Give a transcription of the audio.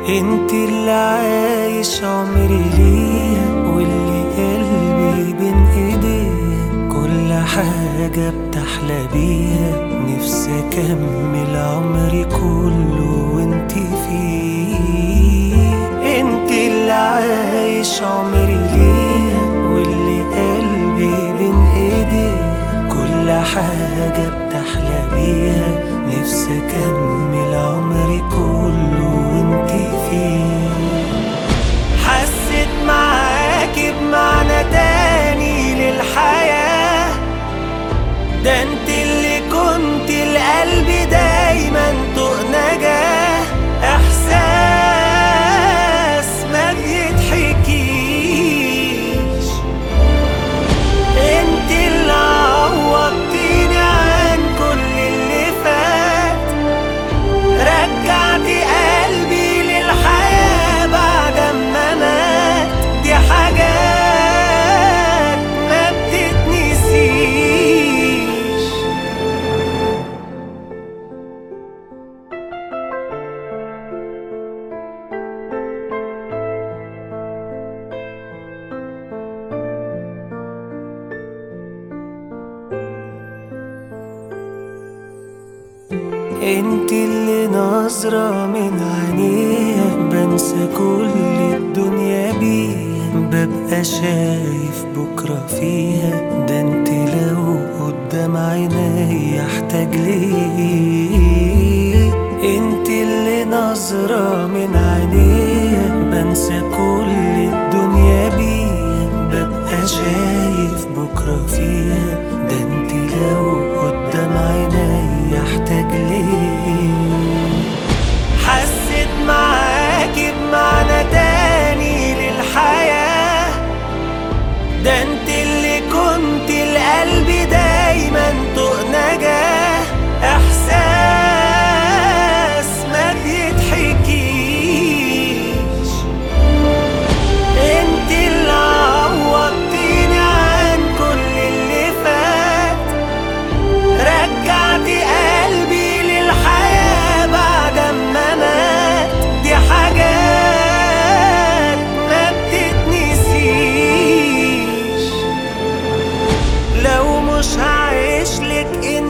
انت اللي عايش عمري ليها واللي قلبي بين ايديها كل حاجة بتحلى بيها نفسي اكمل عمري كله وانت فيه انت اللي عايش عمري ليها واللي قلبي بين ايديها كل حاجة بتحلى بيها نفسي اكمل عمري كله وانت فيه حسيت معاكي بمعنى تاني للحياة ده انت اللي كنت لقلبي دايما طوق نجاة احساس ما بيتحكيش انت اللي عوضتيني عن كل اللي فات رجعتي قلبي للحياة بعد ما مات دي حاجات ما بتتنسيش انت اللي نظرة من عينيها بنسى كل الدنيا بيها ببقى شايف بكرة فيها ده انت لو قدام عيني احتاج ليه انت اللي نظرة من عينيها بنسى كل الدنيا بيها ببقى شايف بكرة فيها ده انت لو قدام عيني احتاج ليه حسيت معاكي بمعنى تاني للحياة ده انت اللي كنت لقلبي دايما طوق نجاة احساس ما بيتحكيش انت اللي عوضتيني عن كل اللي فات رجعتي قلبي للحياة بعد ما مات دي حاجات ما بتتنسيش لو مش هعيش لك انت